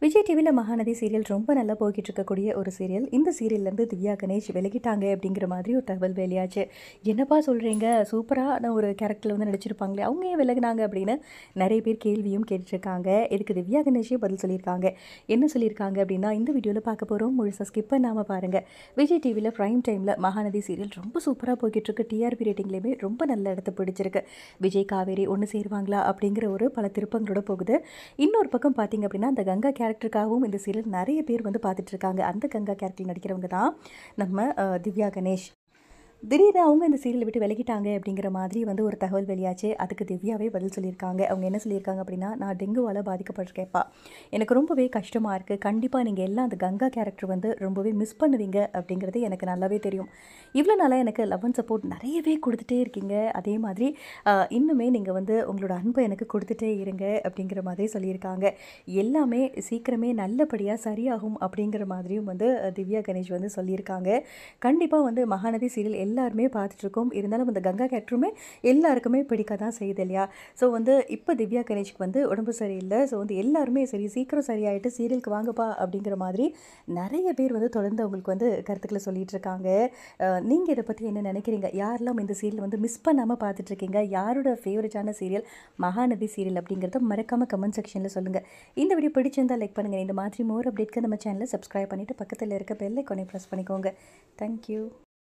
விஜய் டிவியில் மகாநதி சீரியல் ரொம்ப நல்லா போய்கிட்டு இருக்கக்கூடிய ஒரு சீரியல் இந்த சீரியல்லேருந்து திவ்யா கணேஷ் விலகிட்டாங்க அப்படிங்கிற மாதிரி ஒரு தகவல் வெளியாச்சு என்னப்பா சொல்கிறீங்க சூப்பரான ஒரு கேரக்டரில் வந்து நடிச்சிருப்பாங்களே அவங்க ஏன் விலகினாங்க அப்படின்னு நிறைய பேர் கேள்வியும் கேட்டுட்ருக்காங்க இதுக்கு திவ்யா கணேஷே பதில் சொல்லியிருக்காங்க என்ன சொல்லியிருக்காங்க அப்படின்னா இந்த வீடியோவில் பார்க்க போகிறோம் முழுசாக ஸ்கிப் பண்ணாமல் பாருங்கள் விஜய் டிவியில் ப்ரைம் டைமில் மகாநதி சீரியல் ரொம்ப சூப்பராக போய்கிட்டு இருக்கு டிஆர்பி ரேட்டிங்லேயுமே ரொம்ப நல்ல இடத்த பிடிச்சிருக்கு விஜய் காவேரி ஒன்று சேருவாங்களா அப்படிங்கிற ஒரு பல திருப்பங்களோட போகுது இன்னொரு பக்கம் பார்த்தீங்க அப்படின்னா அந்த கங்கா கேரக்டருக்காகவும் இந்த சீரியல் நிறைய பேர் வந்து பார்த்துட்டு இருக்காங்க அந்த கங்கா கேரக்டர் நடிக்கிறவங்க தான் நம்ம அஹ், திவ்யா கணேஷ் திடீர்னு அவங்க இந்த சீரியலை விட்டு விலகிட்டாங்க அப்படிங்கிற மாதிரி வந்து ஒரு தகவல் வெளியாச்சு அதுக்கு திவ்யாவே பதில் சொல்லியிருக்காங்க அவங்க என்ன சொல்லியிருக்காங்க அப்படின்னா நான் டெங்குவால் பாதிக்கப்பட்டிருக்கேன்ப்பா எனக்கு ரொம்பவே கஷ்டமாக இருக்குது கண்டிப்பாக நீங்கள் எல்லாம் அந்த கங்கா கேரக்டர் வந்து ரொம்பவே மிஸ் பண்ணுவீங்க அப்படிங்கிறது எனக்கு நல்லாவே தெரியும் இவ்வளோ நாளாக எனக்கு லவ் அண்ட் சப்போர்ட் நிறையவே கொடுத்துட்டே இருக்கீங்க அதே மாதிரி ஆஹ், இன்னுமே நீங்கள் வந்து உங்களோட அன்பை எனக்கு கொடுத்துட்டே இருங்க அப்படிங்கிற மாதிரி சொல்லியிருக்காங்க எல்லாமே சீக்கிரமே நல்லபடியாக சரியாகும் அப்படிங்கிற மாதிரியும் வந்து அஹ், திவ்யா கணேஷ் வந்து சொல்லியிருக்காங்க கண்டிப்பாக வந்து மகாநதி சீரியல் எல்லாருமே பார்த்துட்ருக்கோம் இருந்தாலும் அந்த கங்கா கேரக்டருமே எல்லாருக்குமே பிடிக்க தான் செய்யுது இல்லையா ஸோ வந்து இப்போ திவ்யா கணேஷ்க்கு வந்து உடம்பு சரியில்லை ஸோ வந்து எல்லாருமே சரி சீக்கிரம் சரியாயிட்டு சீரியலுக்கு வாங்கப்பா அப்படிங்கிற மாதிரி நிறைய பேர் வந்து தொடர்ந்து அவங்களுக்கு வந்து கருத்துக்களை சொல்லிட்டு இருக்காங்க நீங்கள் இதை பற்றி என்ன நினைக்கிறீங்க யாரெல்லாம் இந்த சீரியல் வந்து மிஸ் பண்ணாமல் பார்த்துட்ருக்கீங்க யாரோட ஃபேவரட்டான சீரியல் மகாநதி சீரியல் அப்படிங்கிறத மறக்காமல் கமெண்ட் செக்ஷனில் சொல்லுங்கள் இந்த வீடியோ பிடிச்சிருந்தா லைக் பண்ணுங்கள் இந்த மாதிரி மோர் அப்டேட்க்கு நம்ம சேனலை சப்ஸ்கிரைப் பண்ணிவிட்டு பக்கத்தில் இருக்க பெல் ஐக்கானை ப்ரெஸ் பண்ணிக்கோங்க தேங்க்யூ